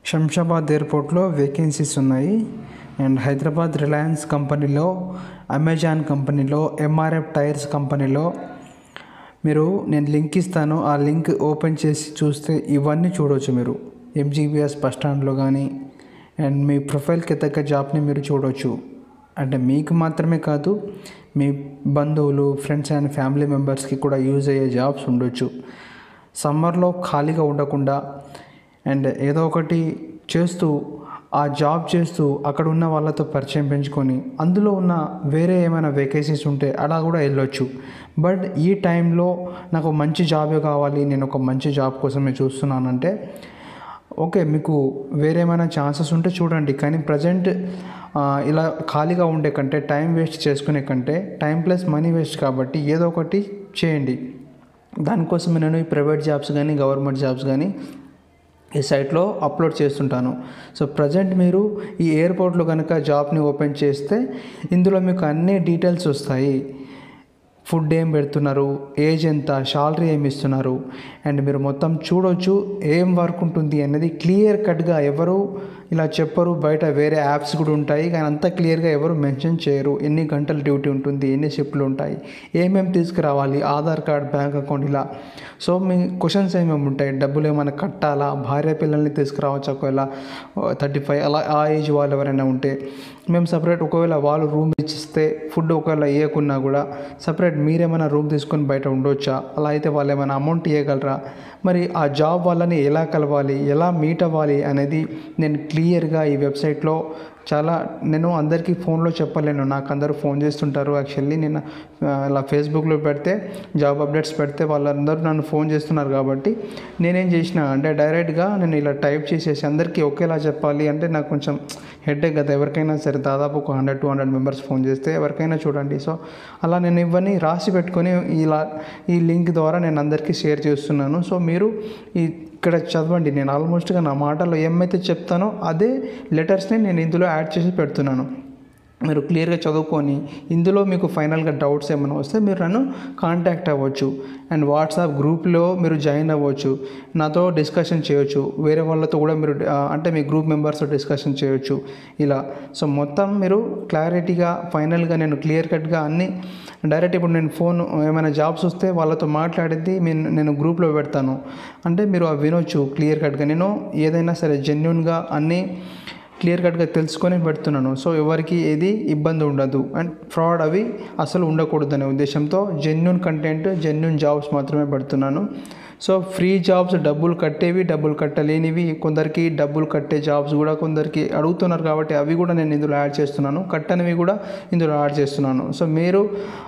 శంషాబాద్ ఎయిర్పోర్ట్లో వేకెన్సీస్ ఉన్నాయి and Hyderabad Reliance కంపెనీలో అమెజాన్ కంపెనీలో ఎంఆర్ఎఫ్ టైర్స్ కంపెనీలో మీరు నేను లింక్ ఇస్తాను ఆ లింక్ ఓపెన్ చేసి చూస్తే ఇవన్నీ చూడవచ్చు మీరు ఎంజీబీఎస్ బస్ స్టాండ్లో కానీ అండ్ మీ ప్రొఫైల్కి తగ్గ జాబ్ని మీరు చూడవచ్చు అంటే మీకు మాత్రమే కాదు మీ బంధువులు ఫ్రెండ్స్ అండ్ ఫ్యామిలీ మెంబర్స్కి కూడా యూజ్ అయ్యే జాబ్స్ ఉండొచ్చు సమ్మర్లో ఖాళీగా ఉండకుండా అండ్ ఏదో ఒకటి చేస్తూ ఆ జాబ్ చేస్తూ అక్కడ ఉన్న వాళ్ళతో పరిచయం పెంచుకొని అందులో ఉన్న వేరే ఏమైనా వేకెన్సీస్ ఉంటే అలా కూడా వెళ్ళొచ్చు బట్ ఈ టైంలో నాకు మంచి జాబే కావాలి నేను ఒక మంచి జాబ్ కోసమే చూస్తున్నానంటే ఓకే మీకు వేరే ఏమైనా ఛాన్సెస్ ఉంటే చూడండి కానీ ప్రజెంట్ ఇలా ఖాళీగా ఉండే కంటే టైం వేస్ట్ చేసుకునే కంటే టైం ప్లస్ మనీ వేస్ట్ కాబట్టి ఏదో ఒకటి చేయండి దానికోసం నేను ఈ ప్రైవేట్ జాబ్స్ కానీ గవర్నమెంట్ జాబ్స్ కానీ ఈ సైట్లో అప్లోడ్ చేస్తుంటాను సో ప్రజెంట్ మీరు ఈ ఎయిర్పోర్ట్లో కనుక జాబ్ని ఓపెన్ చేస్తే ఇందులో మీకు అన్ని డీటెయిల్స్ వస్తాయి ఫుడ్ ఏం పెడుతున్నారు ఏజ్ ఎంత శాలరీ ఏమి ఇస్తున్నారు అండ్ మీరు మొత్తం చూడొచ్చు ఏం వర్క్ ఉంటుంది అనేది క్లియర్ కట్గా ఎవరు ఇలా చెప్పరు బయట వేరే యాప్స్ కూడా ఉంటాయి కానీ అంత క్లియర్గా ఎవరు మెన్షన్ చేయరు ఎన్ని గంటల డ్యూటీ ఉంటుంది ఎన్ని షిఫ్ట్లు ఉంటాయి ఏమేమి తీసుకురావాలి ఆధార్ కార్డ్ బ్యాంక్ అకౌంట్ ఇలా సో మీ క్వశ్చన్స్ ఏమేమి ఉంటాయి డబ్బులు ఏమైనా కట్టాలా భార్య పిల్లల్ని తీసుకురావచ్చు ఒకవేళ థర్టీ ఫైవ్ అలా ఆ ఏజ్ వాళ్ళు ఎవరైనా ఉంటే మేము సపరేట్ ఒకవేళ వాళ్ళు రూమ్ ఇచ్చిస్తే ఫుడ్ ఒకవేళ ఇవ్వకున్నా కూడా సపరేట్ మీరేమైనా రూమ్ తీసుకొని బయట ఉండొచ్చా అలా అయితే వాళ్ళు ఏమైనా అమౌంట్ ఇవ్వగలరా మరి ఆ జాబ్ వాళ్ళని ఎలా కలవాలి ఎలా మీట్ అవ్వాలి అనేది నేను క్లియర్గా ఈ వెబ్సైట్లో చాలా నేను అందరికీ ఫోన్లో చెప్పలేను నాకు అందరూ ఫోన్ చేస్తుంటారు యాక్చువల్లీ నేను ఇలా ఫేస్బుక్లో పెడితే జాబ్ అప్డేట్స్ పెడితే వాళ్ళందరూ నన్ను ఫోన్ చేస్తున్నారు కాబట్టి నేనేం చేసిన అంటే డైరెక్ట్గా నేను ఇలా టైప్ చేసేసి అందరికీ ఒకేలా చెప్పాలి అంటే నాకు కొంచెం హెడ్ఏక్ కదా ఎవరికైనా సరే దాదాపు ఒక hundred two hundred members phone చేస్తే ఎవరికైనా చూడండి సో అలా నేను ఇవన్నీ రాసి పెట్టుకొని ఇలా ఈ లింక్ ద్వారా నేను అందరికీ షేర్ చేస్తున్నాను సో మీరు ఈ ఇక్కడ చదవండి నేను ఆల్మోస్ట్గా నా మాటలో ఏమైతే చెప్తానో అదే లెటర్స్ని నేను ఇందులో యాడ్ చేసి పెడుతున్నాను మీరు క్లియర్గా చదువుకొని ఇందులో మీకు ఫైనల్గా డౌట్స్ ఏమైనా వస్తే మీరు నన్ను కాంటాక్ట్ అవ్వచ్చు అండ్ వాట్సాప్ గ్రూప్లో మీరు జాయిన్ అవ్వచ్చు నాతో డిస్కషన్ చేయొచ్చు వేరే వాళ్ళతో కూడా మీరు అంటే మీ గ్రూప్ మెంబర్స్తో డిస్కషన్ చేయొచ్చు ఇలా సో మొత్తం మీరు క్లారిటీగా ఫైనల్గా నేను క్లియర్ కట్గా అన్నీ డైరెక్ట్ ఇప్పుడు నేను ఫోన్ ఏమైనా జాబ్స్ వస్తే వాళ్ళతో మాట్లాడేది నేను నేను గ్రూప్లో పెడతాను అంటే మీరు అవి వినొచ్చు క్లియర్ కట్గా నేను ఏదైనా సరే జెన్యున్గా అన్నీ క్లియర్ కట్గా తెలుసుకొని పెడుతున్నాను సో ఎవరికి ఏది ఇబ్బంది ఉండదు అండ్ ఫ్రాడ్ అవి అసలు ఉండకూడదు అనే ఉద్దేశంతో జెన్యున్ కంటెంట్ జెన్యున్ జాబ్స్ మాత్రమే పెడుతున్నాను సో ఫ్రీ జాబ్స్ డబ్బులు కట్టేవి డబ్బులు కట్టలేనివి కొందరికి డబ్బులు కట్టే జాబ్స్ కూడా కొందరికి అడుగుతున్నారు కాబట్టి అవి కూడా నేను ఇందులో యాడ్ చేస్తున్నాను కట్టనివి కూడా ఇందులో యాడ్ చేస్తున్నాను సో మీరు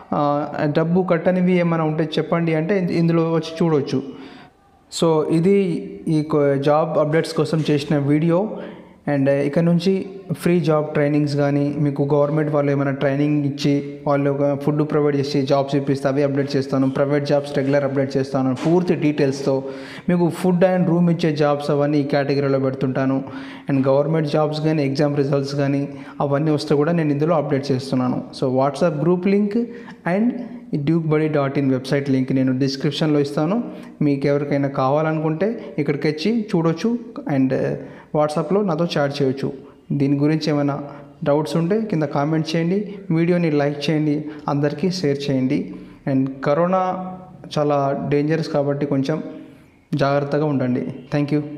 డబ్బు కట్టనివి ఏమైనా ఉంటే చెప్పండి అంటే ఇందులో వచ్చి చూడవచ్చు సో ఇది ఈ జాబ్ అప్డేట్స్ కోసం చేసిన వీడియో అండ్ ఇక్కడ నుంచి ఫ్రీ జాబ్ ట్రైనింగ్స్ కానీ మీకు గవర్నమెంట్ వాళ్ళు ఏమైనా ట్రైనింగ్ ఇచ్చి వాళ్ళు ఫుడ్ ప్రొవైడ్ చేసి జాబ్స్ ఇప్పిస్తే అవి అప్డేట్ చేస్తాను ప్రైవేట్ జాబ్స్ రెగ్యులర్ అప్డేట్ చేస్తాను పూర్తి డీటెయిల్స్తో మీకు ఫుడ్ అండ్ రూమ్ ఇచ్చే జాబ్స్ అవన్నీ ఈ కేటగిరీలో పెడుతుంటాను అండ్ గవర్నమెంట్ జాబ్స్ కానీ ఎగ్జామ్ రిజల్ట్స్ కానీ అవన్నీ వస్తే కూడా నేను ఇందులో అప్డేట్ చేస్తున్నాను so WhatsApp group link and ఈ duke buddy dot in website link నేను డిస్క్రిప్షన్లో ఇస్తాను మీకు ఎవరికైనా కావాలనుకుంటే ఇక్కడికి వచ్చి చూడొచ్చు అండ్ వాట్సాప్లో నాతో చాట్ చేయొచ్చు దీని గురించి ఏమైనా డౌట్స్ ఉంటే కింద కామెంట్ చేయండి వీడియోని లైక్ చేయండి అందరికీ షేర్ చేయండి అండ్ కరోనా చాలా డేంజరస్ కాబట్టి కొంచెం జాగ్రత్తగా ఉండండి థ్యాంక్ యూ